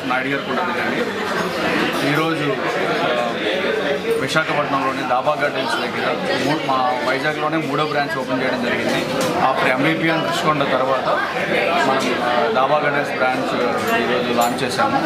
నాయుడు గారు కూడా బిర్యానీ ఈరోజు ఆ, విశాఖపట్నంలోని దాబా గార్డెన్స్ దగ్గర మూ- మా వైజాగ్లోనే మూడో బ్రాంచ్ ఓపెన్ చేయడం జరిగింది ఆఫ్టర్ ఎంబీపీ అని రుషికొండ తర్వాత మనం ఆ, దాబా గార్డెన్స్ బ్రాంచ్ ఈరోజు లాంచ్ చేశాము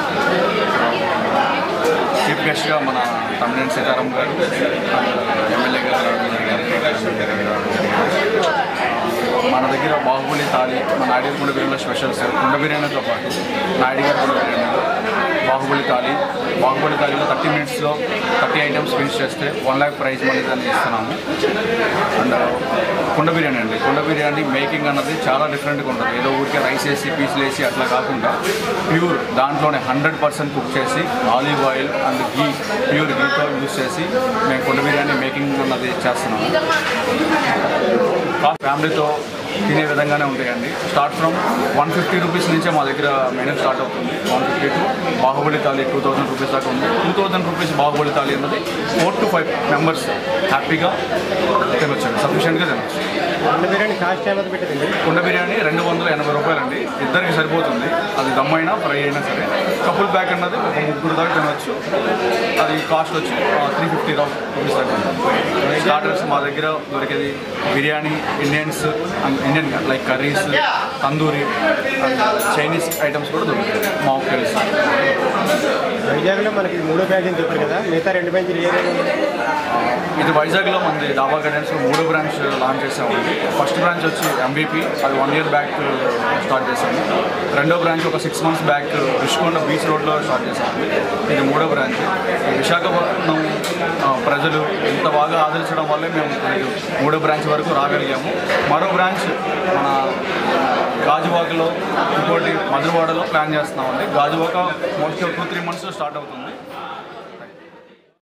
చీఫ్ గెస్ట్గా మన తమ్మినేని సీతారాం గారు ఎమ్మెల్యే గారు రావడం జరిగింది. మన దగ్గర బాహుబలి థాలి మన నాయుడు కుండ బిర్యానీలో స్పెషల్స్ కుండ బిర్యానీతో పాటు నాయుడు గారి కుండ బిర్యానీలో బాహుబలి థాలి బాహుబలి థాలీలో థర్టీ మినిట్స్లో థర్టీ ఐటమ్స్ ఫినిష్ చేస్తే వన్ ల్యాక్ ప్రైజ్ మనీ దాన్ని ఇస్తున్నాము అండ్ కుండ బిర్యానీ అండి కుండ బిర్యానీ మేకింగ్ అన్నది చాలా డిఫరెంట్గా ఉంటుంది ఏదో ఊరికే రైస్ వేసి పీసులు వేసి అట్లా కాకుండా ప్యూర్ దాంట్లోనే హండ్రెడ్ పర్సెంట్ కుక్ చేసి olive oil and ghee pure గీతో యూస్ చేసి మేము కుండ బిర్యానీ మేకింగ్ అన్నది చేస్తున్నాము కాస్ట్ ఫ్యామిలీతో తినే విధంగానే ఉంటాయండి start from one fifty rupees నుంచే మా దగ్గర మెనూ స్టార్ట్ అవుతుంది one fifty to Baahubali thali two thousand rupees దాకా ఉంది two thousand rupees Baahubali thali అన్నది ఫోర్ టు ఫైవ్ మెంబర్స్ హ్యాపీగా తినొచ్చండి సఫిషియెంట్గా తినొచ్చు కుండ బిర్యానీ కాస్ట్ ఏమైనా పెట్టింది కుండ బిర్యానీ రెండు వందల ఎనభై రూపాయలండి ఇద్దరికి సరిపోతుంది అది దమ్ అయినా ఫ్రై అయినా సరే కపుల్ ప్యాక్ అన్నది ఒక ముగ్గురు దాకా తినవచ్చు అది కాస్ట్ వచ్చి త్రీ ఫిఫ్టీ రూపీస్ దాకా ఉంది స్టార్టర్స్ మా దగ్గర దొరికేది biryani Indians and Indian like curries tandoori and Chinese items కూడా దొరుకుతాయి మాక్టైల్స్ వైజాగ్లో మనకి మూడో బ్యాచ్ అని చెప్పారు కదా మిగతా రెండు బ్యాచ్లు ఏ ఏరియాలో ఉన్నాయి? ఇది వైజాగ్లో మనది డాబా గార్డెన్స్ మూడో బ్రాంచ్ లాంచ్ చేసాము ఫస్ట్ బ్రాంచ్ వచ్చి ఎంబీపీ అది వన్ ఇయర్ బ్యాక్ స్టార్ట్ చేసాము రెండో బ్రాంచ్ ఒక six months back Rushikonda beach రోడ్లో స్టార్ట్ చేసాము ఇది మూడో బ్రాంచ్ ఈ విశాఖపట్నం ఆ, ప్రజలు ఇంత బాగా ఆదరించడం వల్లే మేము ఇది మూడో బ్రాంచ్ వరకు రాగలిగాము మరో బ్రాంచ్ మన గాజువాకలో ఇంకోటి మధురవాడలో ప్లాన్ చేస్తున్నామండి గాజువాక మోస్ట్ టూ త్రీ మంత్స్లో స్టార్ట్ అవుతుంది